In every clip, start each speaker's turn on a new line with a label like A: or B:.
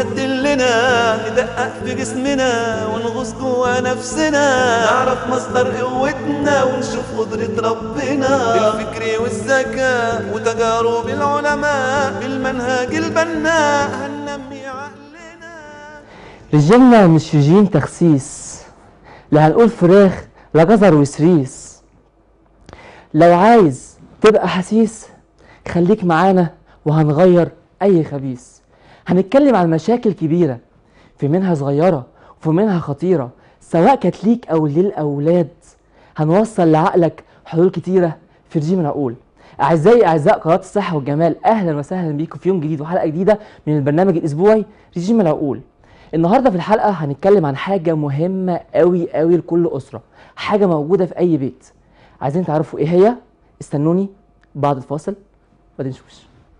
A: تدلنا ندقق في جسمنا ونغوص جوا نفسنا نعرف مصدر قوتنا ونشوف قدرة ربنا بالفكر والذكاء وتجارب العلماء بالمنهج البناء هننمي عقلنا
B: رجالنا مش رجين تخسيس لا هنقول فراخ لا جزر وسريس لو عايز تبقى حسيس خليك معانا وهنغير اي خبيث هنتكلم عن مشاكل كبيرة في منها صغيرة وفي منها خطيرة سواء كانت ليك او للاولاد هنوصل لعقلك حلول كتيرة في رجيم العقول اعزائي اعزاء قناه الصحه والجمال اهلا وسهلا بيكم في يوم جديد وحلقه جديده من البرنامج الاسبوعي رجيم العقول النهارده في الحلقه هنتكلم عن حاجه مهمه قوي قوي لكل اسره حاجه موجوده في اي بيت عايزين تعرفوا ايه هي استنوني بعد الفاصل بعدين نشوفش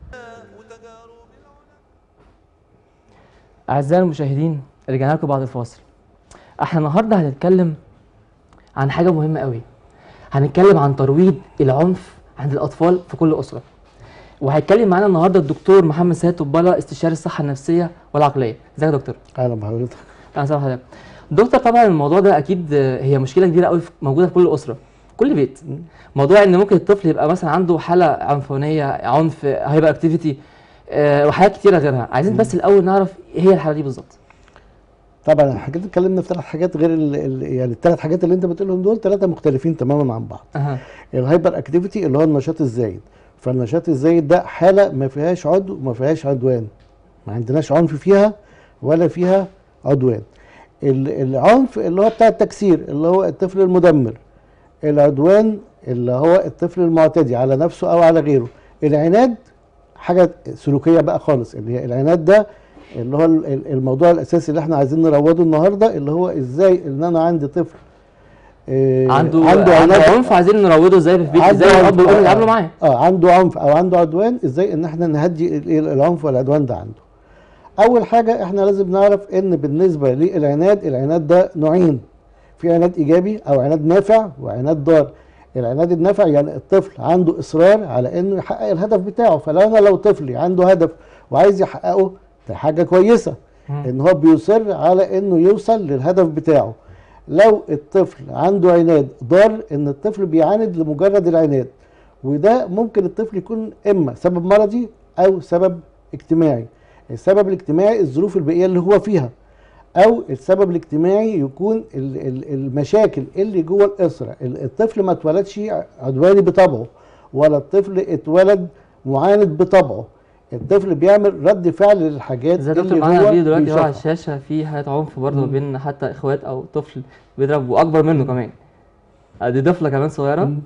B: اعزائي المشاهدين رجعنا لكم بعد الفاصل احنا النهارده هنتكلم عن حاجه مهمه قوي هنتكلم عن ترويض العنف عند الاطفال في كل اسره وهيتكلم معانا النهارده الدكتور محمد سيد طبالة استشاري الصحه النفسيه والعقليه ازيك يا دكتور
C: اهلا بحضرتك
B: اهلا وسهلا بحضرتك دكتور طبعا الموضوع ده اكيد آه، هي مشكله كبيره قوي موجوده في كل اسره كل بيت موضوع ان ممكن الطفل يبقى مثلا عنده حاله عنفوانيه عنف هايبر اكتيفيتي وحاجات كتيره غيرها عايزين بس الاول نعرف ايه هي الحاله دي بالظبط
C: طبعا الحاجات اتكلمنا في ثلاث حاجات غير ال ال يعني الثلاث حاجات اللي انت بتقولهم دول ثلاثه مختلفين تماما عن بعض
B: اها
C: الهايبر اكتيفيتي اللي هو النشاط الزايد فالنشاط الزايد ده حاله ما فيهاش عدو وما فيهاش عدوان ما عندناش عنف فيها ولا فيها عدوان ال- العنف اللي هو بتاع التكسير اللي هو الطفل المدمر العدوان اللي هو الطفل المعتدي على نفسه او على غيره العناد حاجه سلوكيه بقى خالص اللي هي العناد ده اللي هو ال- ال- الموضوع الاساسي اللي احنا عايزين نروضه النهارده اللي هو ازاي ان انا عندي طفل آه،
B: عنده
C: عنده
B: عنده
C: عناد
B: عنف عايزين نروضه ازاي في البيت
C: عنده
B: ازاي الاب
C: عنف،
B: والام
C: آه،
B: يتعاملوا معاه
C: اه عنده عنف او عنده عدوان ازاي ان احنا نهدي ال- ال- العنف والعدوان ده عنده اول حاجه احنا لازم نعرف ان بالنسبه للعناد العناد ده نوعين في عناد ايجابي او عناد نافع وعناد ضار العناد النافع يعني الطفل عنده اصرار على انه يحقق الهدف بتاعه فلو انا لو طفلي عنده هدف وعايز يحققه ده حاجه كويسه
B: مم.
C: ان هو بيصر على انه يوصل للهدف بتاعه لو الطفل عنده عناد ضار ان الطفل بيعاند لمجرد العناد وده ممكن الطفل يكون اما سبب مرضي او سبب اجتماعي السبب الاجتماعي الظروف البيئيه اللي هو فيها او السبب الاجتماعي يكون ال- ال- المشاكل اللي جوه الاسره ال- الطفل ما اتولدش عدواني بطبعه ولا الطفل اتولد معاند بطبعه الطفل بيعمل رد فعل للحاجات
B: زي دكتور
C: اللي
B: معانا
C: هو
B: فيديو دلوقتي هو على
C: بيشوفها.
B: الشاشه في حالات عنف برضه ما
C: مم.
B: بين حتى اخوات او طفل بيضرب واكبر منه كمان آه، دي طفله كمان صغيره
C: مم.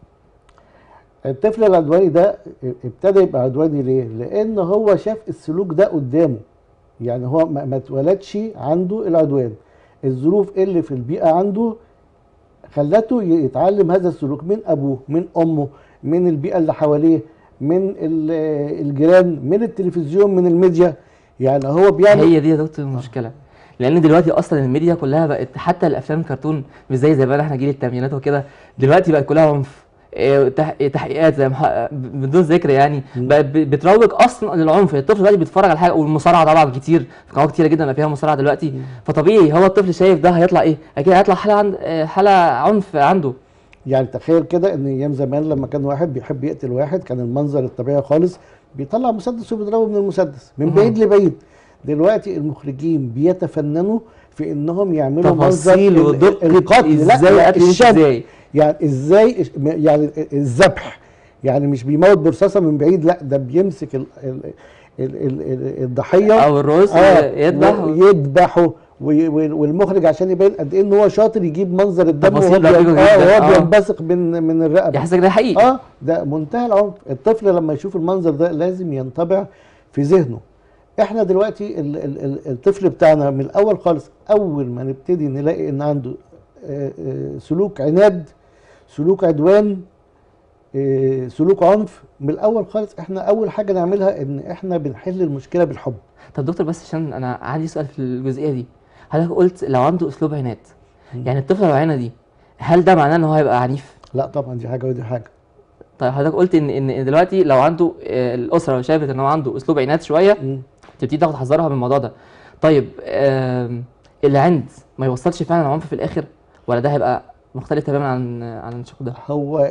C: الطفل العدواني ده ابتدى يبقى عدواني ليه؟ لأن هو شاف السلوك ده قدامه يعني هو ما ما اتولدش عنده العدوان الظروف اللي في البيئة عنده خلته يتعلم هذا السلوك من أبوه من أمه من البيئة اللي حواليه من ال- الجيران من التلفزيون من الميديا يعني هو بيعمل
B: هي دي يا دكتور المشكله لان دلوقتي اصلا الميديا كلها بقت حتى الافلام الكرتون مش زي زمان احنا جيل الثمانينات وكده دلوقتي بقت كلها عنف إيه، تح- إيه، تحقيقات زي مح- بدون ذكر يعني
C: مم.
B: بقت ب- بتروج اصلا للعنف الطفل دلوقتي بيتفرج على حاجه والمصارعه طبعا كتير في قنوات كتيره جدا بقى فيها مصارعه دلوقتي فطبيعي هو الطفل شايف ده هيطلع ايه اكيد هيطلع حاله عند آه، حاله عنف عنده
C: يعني تخيل كده ان ايام زمان لما كان واحد بيحب يقتل واحد كان المنظر الطبيعي خالص بيطلع مسدس وبيضربه من المسدس من
B: مهم.
C: بعيد لبعيد دلوقتي المخرجين بيتفننوا في انهم يعملوا
B: تفاصيل
C: منظر ال-
B: ودقه
C: القتل لا،
B: ازاي
C: لا،
B: قتل
C: الشد.
B: ازاي
C: يعني ازاي يعني الذبح يعني مش بيموت برصاصه من بعيد لا ده بيمسك ال ال ال ال ال الضحيه
B: او الرز
C: آه،
B: يذبح
C: و- يذبحه وي- وي- والمخرج عشان يبين قد ايه ان هو شاطر يجيب منظر الدم
B: تفاصيل
C: وهو
B: دقيقة
C: بي- آه،
B: جداً،
C: وهو
B: آه.
C: بينبثق من من الرقبه
B: يحسك ده حقيقي
C: اه ده منتهى العنف الطفل لما يشوف المنظر ده لازم ينطبع في ذهنه احنا دلوقتي ال ال ال الطفل بتاعنا من الاول خالص اول ما نبتدي نلاقي ان عنده آه، آه، سلوك عناد سلوك عدوان آه، سلوك عنف من الاول خالص احنا اول حاجه نعملها ان احنا بنحل المشكله بالحب
B: طب دكتور بس عشان انا عندي سؤال في الجزئيه دي حضرتك قلت لو عنده اسلوب عناد يعني الطفل العناد دي هل ده معناه ان هو هيبقى عنيف
C: لا طبعا دي حاجه ودي حاجه
B: طيب حضرتك قلت ان ان دلوقتي لو عنده آه، الاسره شافت ان هو عنده اسلوب عناد شويه
C: مم.
B: تبتدي تاخد حذرها من الموضوع ده طيب آم، العند ما يوصلش فعلا العنف في الاخر ولا ده هيبقى مختلف تماما عن عن الشق ده
C: هو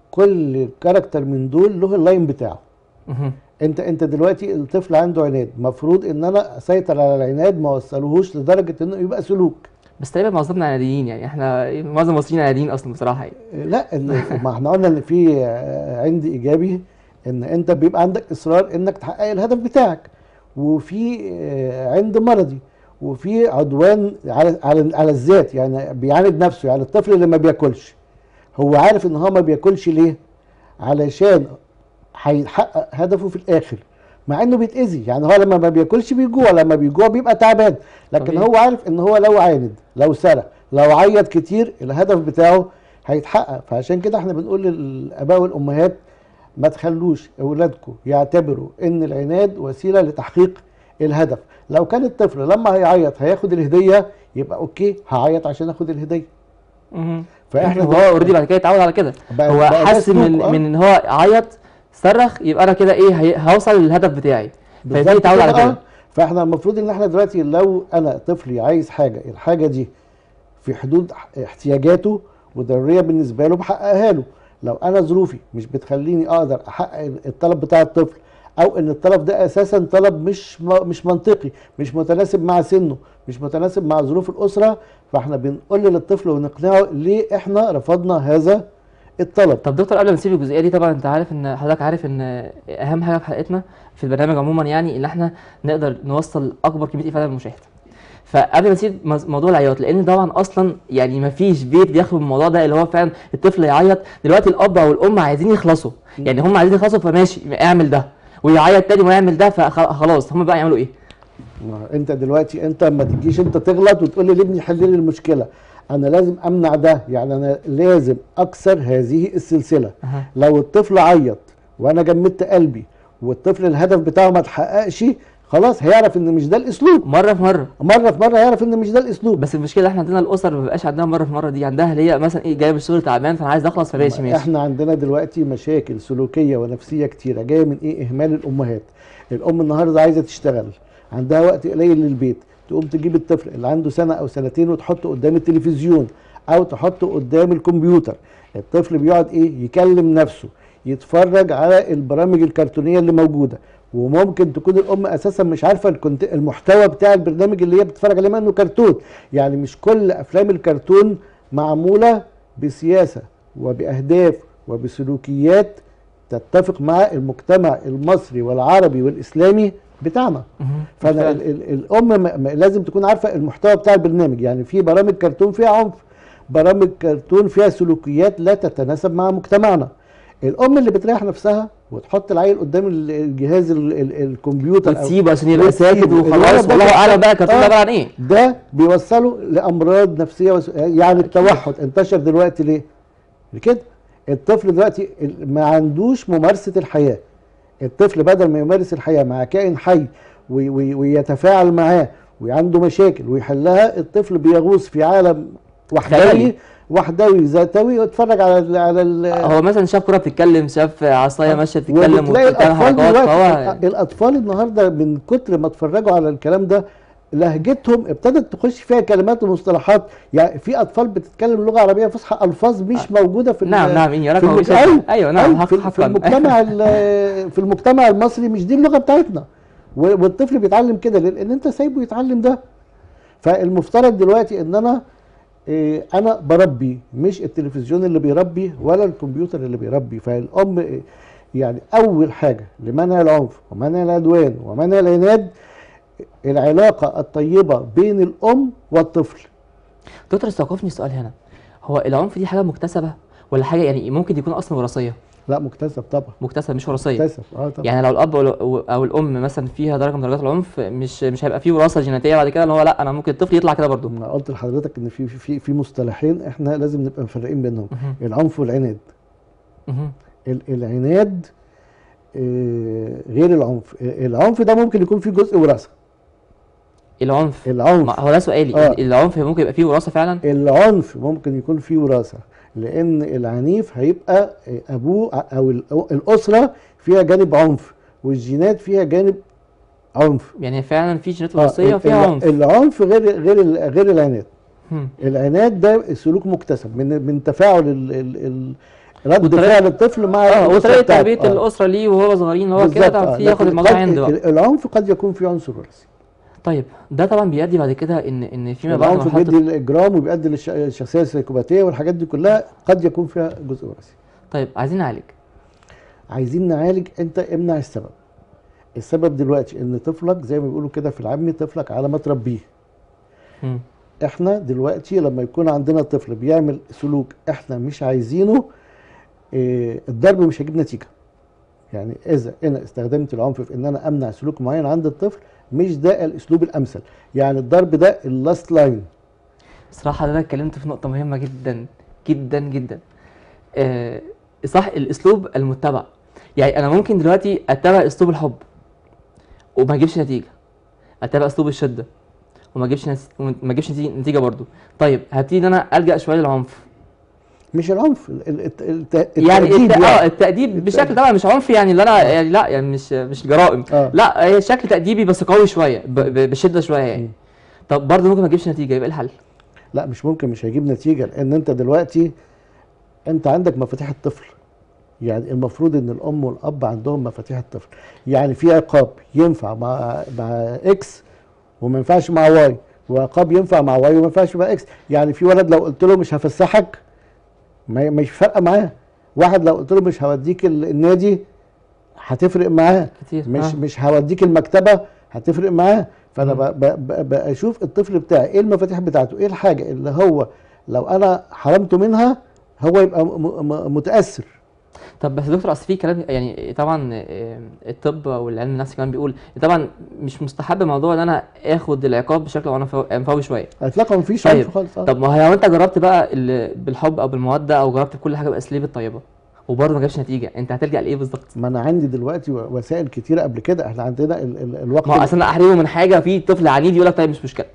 C: كل كاركتر من دول له اللاين بتاعه
B: مهم.
C: انت انت دلوقتي الطفل عنده عناد مفروض ان انا اسيطر على العناد ما اوصلهوش لدرجه انه يبقى سلوك
B: بس تقريبا معظمنا عناديين يعني احنا معظم المصريين عناديين اصلا بصراحه يعني
C: لا ال- ما احنا قلنا ان في آه، عند ايجابي ان انت بيبقى عندك اصرار انك تحقق الهدف بتاعك وفي آه، عند مرضي وفي عدوان على على على الذات يعني بيعاند نفسه يعني الطفل اللي ما بياكلش هو عارف ان هو ما بياكلش ليه علشان هيحقق هدفه في الاخر مع انه بيتاذي يعني هو لما ما بياكلش بيجوع لما بيجوع بيبقى تعبان لكن
B: طبيعي.
C: هو عارف ان هو لو عاند لو سرق لو عيط كتير الهدف بتاعه هيتحقق فعشان كده احنا بنقول للاباء والامهات ما تخلوش اولادكم يعتبروا ان العناد وسيله لتحقيق الهدف لو كان الطفل لما هيعيط هياخد الهديه يبقى اوكي هعيط عشان اخد الهديه
B: مهم.
C: فاحنا
B: هو اوريدي بعد كده اتعود على كده
C: بقى-
B: هو
C: بقى ده
B: حس من
C: سلوك، آه.
B: من ان هو عيط صرخ يبقى انا كده ايه هي- هوصل للهدف بتاعي فيبتدي
C: بالظبط
B: يتعود على
C: كده،
B: كده
C: آه. فاحنا المفروض ان احنا دلوقتي لو انا طفلي عايز حاجه الحاجه دي في حدود ح- احتياجاته وضروريه بالنسبه له بحققها له لو انا ظروفي مش بتخليني اقدر احقق الطلب بتاع الطفل او ان الطلب ده اساسا طلب مش م- مش منطقي مش متناسب مع سنه مش متناسب مع ظروف الاسره فاحنا بنقول للطفل ونقنعه ليه احنا رفضنا هذا الطلب
B: طب دكتور قبل ما نسيب الجزئيه دي طبعا انت عارف ان حضرتك عارف ان اهم حاجه في حلقتنا في البرنامج عموما يعني ان احنا نقدر نوصل اكبر كميه افاده للمشاهد فقبل ما نسيب مز- موضوع العياط لان طبعا اصلا يعني ما فيش بيت بيخلو من الموضوع ده اللي هو فعلا الطفل يعيط دلوقتي الاب او الام عايزين يخلصوا يعني هم عايزين يخلصوا فماشي اعمل ده ويعيط تاني ويعمل ده فخلاص هم بقى يعملوا ايه
C: ما انت دلوقتي انت ما تجيش انت تغلط وتقول لي لابني حل لي المشكله انا لازم امنع ده يعني انا لازم اكسر هذه السلسله
B: أها.
C: لو الطفل عيط وانا جمدت قلبي والطفل الهدف بتاعه ما اتحققش خلاص هيعرف ان مش ده الاسلوب
B: مره في مره
C: مره في مره هيعرف ان مش ده الاسلوب
B: بس المشكله احنا عندنا الاسر ما بيبقاش عندها مره في مره دي عندها اللي هي مثلا ايه جايه من الشغل تعبان فانا عايز اخلص فماشي ماشي
C: احنا عندنا دلوقتي مشاكل سلوكيه ونفسيه كتيره جايه من ايه اهمال الامهات الام النهارده عايزه تشتغل عندها وقت قليل للبيت تقوم تجيب الطفل اللي عنده سنه او سنتين وتحطه قدام التلفزيون او تحطه قدام الكمبيوتر الطفل بيقعد ايه يكلم نفسه يتفرج على البرامج الكرتونيه اللي موجوده وممكن تكون الام اساسا مش عارفه الكونت- المحتوى بتاع البرنامج اللي هي بتتفرج عليه مع انه كرتون يعني مش كل افلام الكرتون معموله بسياسه وباهداف وبسلوكيات تتفق مع المجتمع المصري والعربي والاسلامي بتاعنا
B: مهم.
C: فانا
B: بالفعل.
C: ال ال الام م- م- لازم تكون عارفه المحتوى بتاع البرنامج يعني في برامج كرتون فيها عنف برامج كرتون فيها سلوكيات لا تتناسب مع مجتمعنا الام اللي بتريح نفسها وتحط العيل قدام ال- الجهاز ال ال الكمبيوتر أو-
B: وتسيبه عشان يبقى
C: وتسيبه.
B: ساكت وخلاص
C: الولد ده
B: والله
C: بقى-
B: اعلم بقى الكرتون ده
C: آه.
B: عباره عن ايه
C: ده بيوصله لامراض نفسيه وس... يعني التوحد انتشر دلوقتي ليه؟ كده الطفل دلوقتي ال- ما عندوش ممارسه الحياه الطفل بدل ما يمارس الحياه مع كائن حي وي... وي... ويتفاعل معاه وعنده مشاكل ويحلها الطفل بيغوص في عالم وحدوي
B: خيالي.
C: وحدوي ذاتوي ويتفرج على ال... على ال...
B: هو مثلا شاف كرة بتتكلم شاف عصاية ماشية بتتكلم
C: وبتلاقي
B: وبتعمل
C: الاطفال
B: حركات
C: دلوقتي
B: فهو
C: الاطفال النهارده من كتر ما اتفرجوا على الكلام ده لهجتهم ابتدت تخش فيها كلمات ومصطلحات يعني في اطفال بتتكلم لغه عربيه فصحى الفاظ مش موجوده في ال-
B: نعم نعم إيه
C: في
B: رقم
C: المك-
B: مش
C: أيوة،
B: ايوه نعم
C: أيوة،
B: حق
C: في, في
B: حقا
C: المجتمع ال- في المجتمع المصري مش دي اللغه بتاعتنا و- والطفل بيتعلم كده ليه؟ لان انت سايبه يتعلم ده فالمفترض دلوقتي ان انا إيه، انا بربي مش التلفزيون اللي بيربي ولا الكمبيوتر اللي بيربي فالام إيه، يعني اول حاجه لمنع العنف ومنع العدوان ومنع العناد العلاقه الطيبه بين الام والطفل
B: دكتور استوقفني السؤال هنا هو العنف دي حاجة مكتسبة ولا حاجة يعني ممكن يكون أصلا وراثية
C: لا مكتسب طبعا
B: مكتسبة مش وراثية
C: مكتسب اه طبعا
B: يعني لو الأب أو أو الأم مثلا فيها درجة من درجات العنف مش مش هيبقى فيه وراثة جيناتية بعد كده اللي هو لا أنا ممكن الطفل يطلع كده برضه
C: انا قلت لحضرتك ان في في في مصطلحين احنا لازم نبقى مفرقين بينهم
B: مهم.
C: العنف والعناد
B: مهم.
C: ال- العناد آه، غير العنف العنف ده ممكن يكون فيه جزء وراثه
B: العنف
C: العنف
B: ما هو ده سؤالي
C: آه.
B: العنف ممكن يبقى فيه وراثة فعلا
C: العنف ممكن يكون فيه وراثه لان العنيف هيبقى ابوه او ال- الاسره فيها جانب عنف والجينات فيها جانب عنف
B: يعني فعلا في جينات
C: آه،
B: وراثيه
C: ال-
B: فيها
C: ال-
B: عنف
C: العنف غير غير ال- غير العناد
B: مم.
C: العناد ده سلوك مكتسب من من تفاعل ال ال ال رد
B: وطريقة-
C: فعل الطفل مع
B: اه
C: الأسرة
B: وطريقه
C: بتاعته.
B: تربيه
C: آه.
B: الاسره ليه وهو صغيرين هو كده
C: بالظبط،
B: طبعا
C: آه.
B: في ياخد
C: لكن
B: الموضوع
C: قد-
B: عند بقى
C: ال- العنف قد يكون فيه عنصر وراثي
B: طيب ده طبعا بيؤدي بعد كده ان ان فيما بعد
C: العنف
B: مرحله
C: بيدي الاجرام وبيؤدي للش- للشخصيه السيكوباتيه والحاجات دي كلها قد يكون فيها جزء وراثي
B: طيب عايزين نعالج
C: عايزين نعالج انت امنع السبب السبب دلوقتي ان طفلك زي ما بيقولوا كده في العامي طفلك على ما تربيه
B: مم.
C: احنا دلوقتي لما يكون عندنا طفل بيعمل سلوك احنا مش عايزينه اه الضرب مش هيجيب نتيجه يعني اذا انا استخدمت العنف في ان انا امنع سلوك معين عند الطفل مش ده الاسلوب الامثل يعني الضرب ده اللاست لاين
B: صراحة أنا اتكلمت في نقطة مهمة جدا جدا جدا آه صح الأسلوب المتبع يعني أنا ممكن دلوقتي أتبع أسلوب الحب وما أجيبش نتيجة أتبع أسلوب الشدة وما أجيبش نس... وما أجيبش نتيجة, نتيجة برضو طيب هبتدي إن أنا ألجأ شوية للعنف
C: مش العنف ال- ال- الت- الت-
B: يعني
C: التأديب
B: الت... اه
C: يعني.
B: التأديب بشكل طبعا مش عنف يعني اللي أنا يعني لا يعني مش مش جرائم
C: آه.
B: لا هي شكل تأديبي بس قوي شوية ب... ب... بشدة شوية يعني طب برضه ممكن ما أجيبش نتيجة يبقى إيه الحل؟
C: لا مش ممكن مش هيجيب نتيجه لان انت دلوقتي انت عندك مفاتيح الطفل يعني المفروض ان الام والاب عندهم مفاتيح الطفل يعني في عقاب ينفع مع مع اكس وما ينفعش مع واي وعقاب ينفع مع واي وما ينفعش مع اكس يعني في ولد لو قلت له مش هفسحك ما مش فارقه معاه واحد لو قلت له مش هوديك ال- النادي هتفرق معاه
B: كتير
C: مش
B: آه.
C: مش هوديك المكتبه هتفرق معاه فانا ب- ب- ب- بشوف الطفل بتاعي ايه المفاتيح بتاعته ايه الحاجه اللي هو لو انا حرمته منها هو يبقى م- م- متاثر
B: طب بس يا دكتور اصل في كلام يعني طبعا آه، الطب والعلم النفسي كمان بيقول طبعا مش مستحب موضوع ان انا اخد العقاب بشكل عنف- عنفوي شويه
C: اطلاقا مفيش
B: طيب
C: عنف خالص آه.
B: طب ما هو لو انت جربت بقى ال- بالحب او بالموده او جربت بكل حاجه باساليب الطيبه وبرضه ما جابش نتيجه انت هتلجا لايه بالظبط؟
C: ما انا عندي دلوقتي و- وسائل كتيره قبل كده احنا عندنا ال ال الوقت
B: ما هو اصل انا احرمه من حاجه في طفل عنيد يقول لك طيب مش مشكله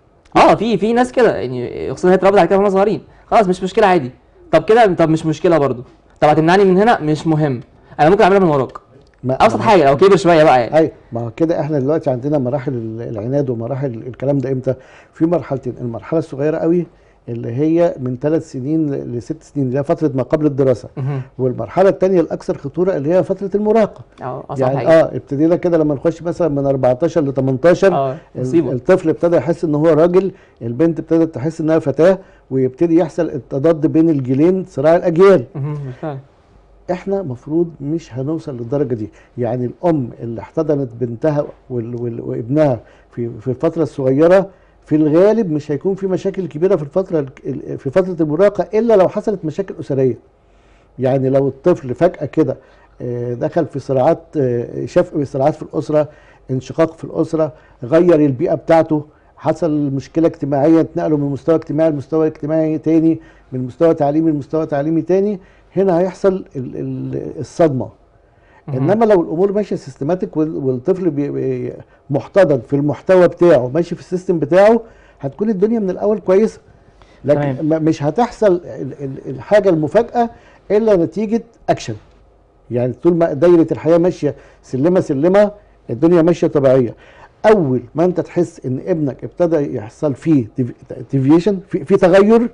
B: اه في في ناس كده يعني خصوصا هي اتربت على كده وهم صغيرين خلاص مش مشكله عادي طب كده طب مش مشكله برضه طب هتمنعني من هنا مش مهم انا ممكن اعملها من وراك
C: ما
B: ابسط
C: ما-
B: حاجه لو كبر شويه بقى يعني
C: اي ما هو كده احنا دلوقتي عندنا مراحل ال- العناد ومراحل الكلام ده امتى في مرحلتين المرحله الصغيره قوي اللي هي من ثلاث سنين ل- لست سنين اللي هي فتره ما قبل الدراسه
B: مهم.
C: والمرحله الثانيه الاكثر خطوره اللي هي فتره المراهقه
B: اه اصعب
C: يعني
B: حاجه
C: اه ابتدينا كده لما نخش مثلا من 14 ل 18
B: اه
C: ال-
B: مصيبه
C: الطفل ابتدى يحس ان هو راجل البنت ابتدت تحس انها فتاه ويبتدي يحصل التضاد بين الجيلين صراع الاجيال
B: مهم، بالفعل
C: احنا مفروض مش هنوصل للدرجه دي يعني الام اللي احتضنت بنتها وال وال وابنها في في الفتره الصغيره في الغالب مش هيكون في مشاكل كبيره في الفتره ال- ال- في فتره المراهقه الا لو حصلت مشاكل اسريه يعني لو الطفل فجاه كده آه، دخل في صراعات آه، شاف صراعات في الاسره انشقاق في الاسره غير البيئه بتاعته حصل مشكله اجتماعيه اتنقلوا من مستوى اجتماعي لمستوى اجتماعي تاني من مستوى تعليمي لمستوى تعليمي تاني هنا هيحصل ال- ال- الصدمه
B: مهم.
C: انما لو الامور ماشيه سيستماتيك وال- والطفل بي- بي- محتضن في المحتوى بتاعه ماشي في السيستم بتاعه هتكون الدنيا من الاول كويسه لكن
B: تمام.
C: ما- مش هتحصل ال- ال- الحاجه المفاجاه الا نتيجه اكشن يعني طول ما دايره الحياه ماشيه سلمه سلمه الدنيا ماشيه طبيعيه اول ما انت تحس ان ابنك ابتدى يحصل فيه ديفيشن في, في تغير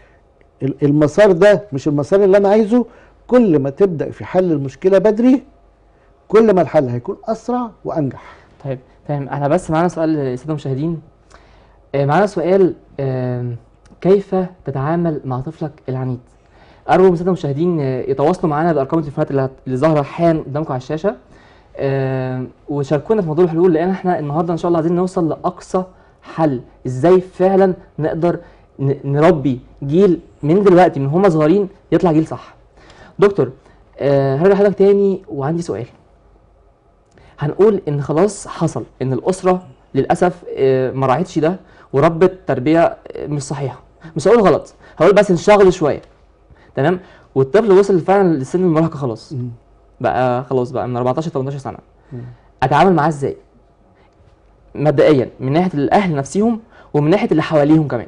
C: ال- المسار ده مش المسار اللي انا عايزه كل ما تبدا في حل المشكله بدري كل ما الحل هيكون اسرع وانجح
B: طيب تمام احنا بس معانا سؤال للساده المشاهدين آه، معانا سؤال آم، كيف تتعامل مع طفلك العنيد ارجو من الساده المشاهدين آه، يتواصلوا معانا بارقام التليفونات اللي هت- اللي ظاهره حالا قدامكم على الشاشه آم، وشاركونا في موضوع الحلول لان احنا النهارده ان شاء الله عايزين نوصل لاقصى حل ازاي فعلا نقدر ن- نربي جيل من دلوقتي من هم صغيرين يطلع جيل صح دكتور آه، هرجع لحضرتك تاني وعندي سؤال هنقول ان خلاص حصل ان الاسره للاسف آه، ما راعتش ده وربت تربيه آه، مش صحيحه مش هقول غلط هقول بس انشغلوا شويه تمام والطفل وصل فعلا لسن المراهقه خلاص بقى خلاص بقى من 14 18 سنه
C: مم.
B: اتعامل معاه ازاي مبدئيا من ناحيه الاهل نفسهم ومن ناحيه اللي حواليهم كمان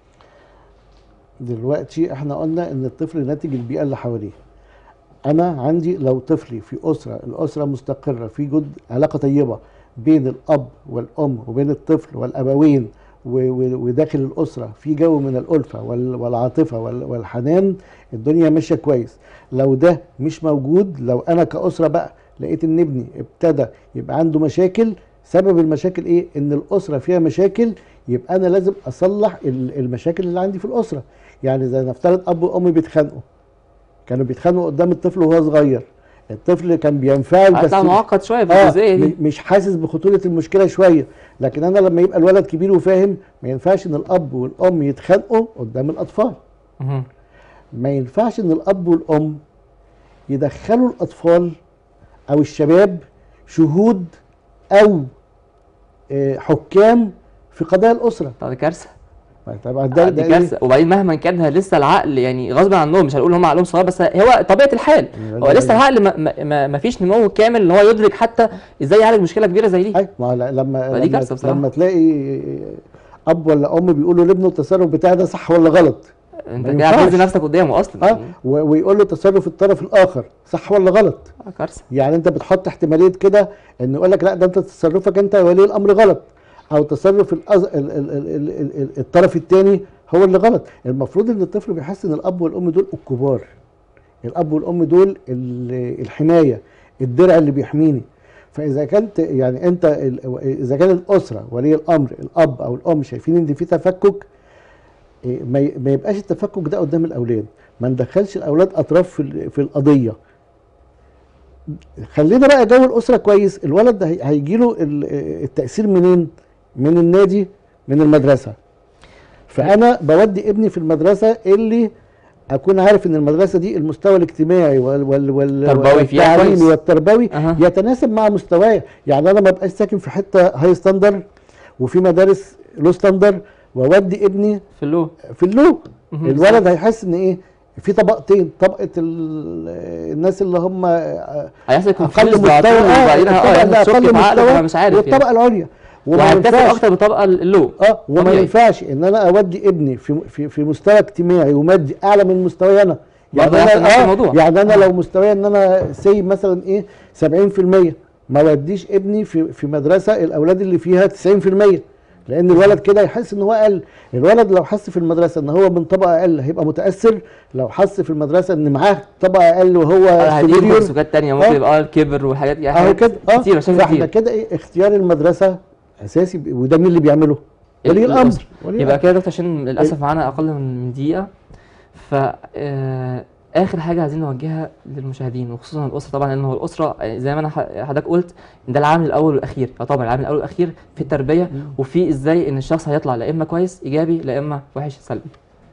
C: دلوقتي احنا قلنا ان الطفل ناتج البيئه اللي حواليه انا عندي لو طفلي في اسره الاسره مستقره في جد علاقه طيبه بين الاب والام وبين الطفل والابوين و- و- وداخل الاسره في جو من الالفه وال- والعاطفه وال- والحنان الدنيا ماشيه كويس لو ده مش موجود لو انا كاسره بقى لقيت ان ابني ابتدى يبقى عنده مشاكل سبب المشاكل ايه ان الاسره فيها مشاكل يبقى انا لازم اصلح ال- المشاكل اللي عندي في الاسره يعني زي نفترض اب وام بيتخانقوا كانوا بيتخانقوا قدام الطفل وهو صغير الطفل كان بينفعل بس
B: هيطلع معقد شويه في
C: آه
B: الجزئيه دي
C: م- مش حاسس بخطوره المشكله شويه لكن انا لما يبقى الولد كبير وفاهم ما ينفعش ان الاب والام يتخانقوا قدام الاطفال
B: مهم.
C: ما ينفعش ان الاب والام يدخلوا الاطفال او الشباب شهود او آه، حكام في قضايا الاسره
B: طب دي كارثه
C: طبعا ده,
B: دي
C: ده إيه؟
B: كارثه وبعدين مهما كان لسه العقل يعني غصب عنهم مش هنقول هم عقلهم صغير بس هو طبيعه الحال
C: يعني
B: هو
C: ده-
B: لسه العقل ما, ما, ما, ما فيش نمو كامل ان هو يدرك حتى ازاي يعالج مشكله كبيره زي دي
C: أي ما هو ل- لما
B: فدي
C: لما,
B: كارثة بصراحة.
C: لما تلاقي اب ولا ام بيقولوا لابنه التصرف بتاعي ده صح ولا غلط
B: انت
C: ما
B: كده
C: ينفعش.
B: هتنزل نفسك قدامه اصلا
C: اه
B: يعني
C: و- ويقول له تصرف الطرف الاخر صح ولا غلط
B: آه، كارثه
C: يعني انت بتحط احتماليه كده ان يقول لك لا ده انت تصرفك انت يا ولي الامر غلط او تصرف الأز... ال... ال... ال... ال... ال... الطرف الثاني هو اللي غلط المفروض ان الطفل بيحس ان الاب والام دول الكبار الاب والام دول ال- الحمايه الدرع اللي بيحميني فاذا كانت يعني انت ال- اذا كان الاسره ولي الامر الاب او الام شايفين ان في تفكك إيه، ما ي- ما يبقاش التفكك ده قدام الاولاد ما ندخلش الاولاد اطراف في ال- في القضيه خلينا بقى جو الاسره كويس الولد ده هيجي له التاثير منين من النادي من المدرسه فانا بودي ابني في المدرسه اللي اكون عارف ان المدرسه دي المستوى الاجتماعي وال وال وال
B: تربوي فيها
C: والتعليمي
B: كويس.
C: والتربوي
B: أها.
C: يتناسب مع مستواي يعني انا ما بقاش ساكن في حته هاي ستاندر وفي مدارس لو ستاندر واودي ابني
B: في اللو
C: في اللو
B: مهم.
C: الولد هيحس ان ايه في طبقتين طبقه ال- الناس اللي هم آه،
B: هيحصل
C: اقل
B: كونفيوز
C: مستوى
B: بعدين
C: آه،
B: وبعدين اه
C: الطبقه اللي
B: يعمل شوك
C: اقل
B: في عقله
C: مستوى
B: فأنا مش عارف يعني
C: والطبقه العليا وما
B: وهتتفق
C: ينفعش
B: اكتر بالطبقه اللو
C: اه وما
B: طبيعي.
C: ينفعش ان انا اودي ابني في في في مستوى اجتماعي ومادي اعلى من مستواي انا
B: برضه
C: أنا-
B: هيحصل نفس
C: آه،
B: الموضوع.
C: يعني انا لو مستواي ان انا سي مثلا ايه 70% ما وديش ابني في في مدرسه الاولاد اللي فيها 90% لان الولد كده يحس ان هو اقل الولد لو حس في المدرسه ان هو من طبقه اقل هيبقى متاثر لو حس في المدرسه ان معاه طبقه اقل وهو
B: هتيجي
C: superior،
B: كورسات تانية ممكن
C: آه.
B: يبقى الكبر والحاجات دي
C: اهو
B: حاجات
C: كده اه
B: كتير مشاكل
C: فاحنا
B: كتير
C: كده ايه اختيار المدرسه اساسي ب- وده مين اللي بيعمله؟ ولي
B: الأسرة.
C: الامر ولي
B: يبقى كده يا دكتور عشان للاسف معانا اقل من من دقيقه ف آه، اخر حاجه عايزين نوجهها للمشاهدين وخصوصا الاسره طبعا لان هو الاسره آه، زي ما انا ح- حضرتك قلت ده العامل الاول والاخير طبعا العامل الاول والاخير في التربيه وفي ازاي ان الشخص هيطلع لا اما كويس ايجابي لا اما وحش سلبي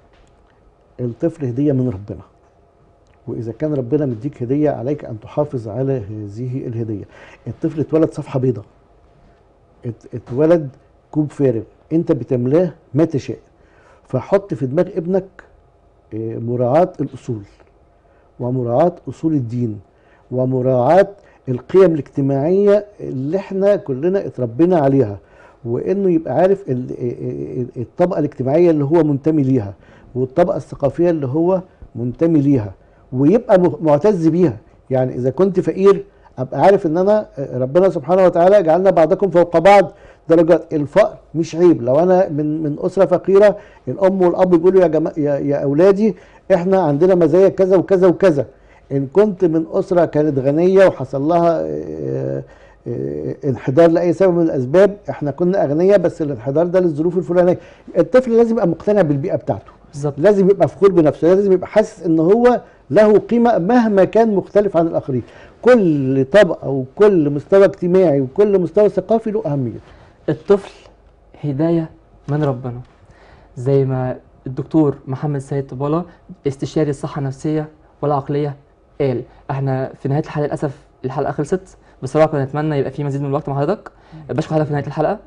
C: الطفل هدية من ربنا وإذا كان ربنا مديك هدية عليك أن تحافظ على هذه الهدية الطفل اتولد صفحة بيضاء ات- اتولد كوب فارغ أنت بتملاه ما تشاء فحط في دماغ ابنك آه، مراعاة الأصول ومراعاة أصول الدين ومراعاة القيم الاجتماعية اللي احنا كلنا اتربينا عليها وانه يبقى عارف ال- ال- الطبقة الاجتماعية اللي هو منتمي ليها والطبقة الثقافية اللي هو منتمي ليها ويبقى م- معتز بيها يعني اذا كنت فقير ابقى عارف ان انا ربنا سبحانه وتعالى جعلنا بعضكم فوق بعض درجات الفقر مش عيب لو انا من من اسره فقيره الام والاب بيقولوا يا جماعه يا, يا اولادي احنا عندنا مزايا كذا وكذا وكذا ان كنت من اسره كانت غنيه وحصل لها آه، آه، انحدار لاي سبب من الاسباب احنا كنا اغنياء بس الانحدار ده للظروف الفلانيه الطفل لازم يبقى مقتنع بالبيئه بتاعته
B: بالظبط
C: لازم يبقى فخور بنفسه لازم يبقى حاسس ان هو له قيمه مهما كان مختلف عن الاخرين كل طبقه وكل مستوى اجتماعي وكل مستوى ثقافي له اهميه
B: الطفل هدايه من ربنا زي ما الدكتور محمد سيد طبالة استشاري الصحة النفسية والعقلية قال احنا في نهاية الحلقة للأسف الحلقة خلصت بصراحة كنا نتمنى يبقى في مزيد من الوقت مع حضرتك بشكر حضرتك في نهاية الحلقة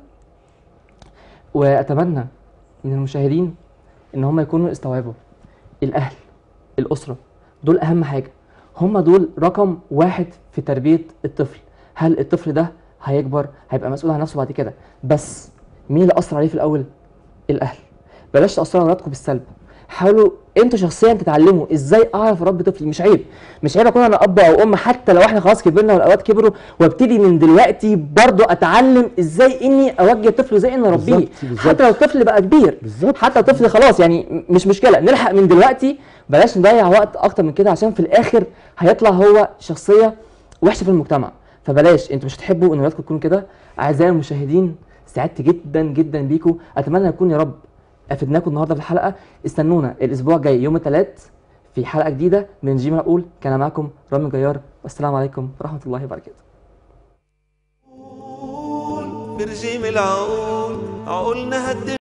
B: وأتمنى من المشاهدين إن هم يكونوا استوعبوا الأهل الأسرة دول أهم حاجة هم دول رقم واحد في تربية الطفل هل الطفل ده هيكبر هيبقى مسؤول عن نفسه بعد كده بس مين اللي أثر عليه في الأول الأهل بلاش تأثروا على أولادكم بالسلب حاولوا انتوا شخصيا تتعلموا ازاي اعرف اربي طفلي مش عيب مش عيب اكون انا اب او ام حتى لو احنا خلاص كبرنا والاولاد كبروا وابتدي من دلوقتي برضو اتعلم ازاي اني اوجه طفل وازاي اني اربيه
C: بالظبط، بالظبط.
B: حتى لو الطفل بقى كبير
C: بالظبط.
B: حتى الطفل خلاص يعني م- مش مشكله نلحق من دلوقتي بلاش نضيع وقت اكتر من كده عشان في الاخر هيطلع هو شخصيه وحشه في المجتمع فبلاش انتوا مش هتحبوا ان ولادكم تكونوا كده اعزائي المشاهدين سعدت جدا جدا بيكم اتمنى يكون يا رب افدناكم النهارده في الحلقه استنونا الاسبوع الجاي يوم الثلاث في حلقه جديده من جيم اقول كان معكم رامي جيار والسلام عليكم ورحمه الله وبركاته
A: برجيم العقول عقولنا هد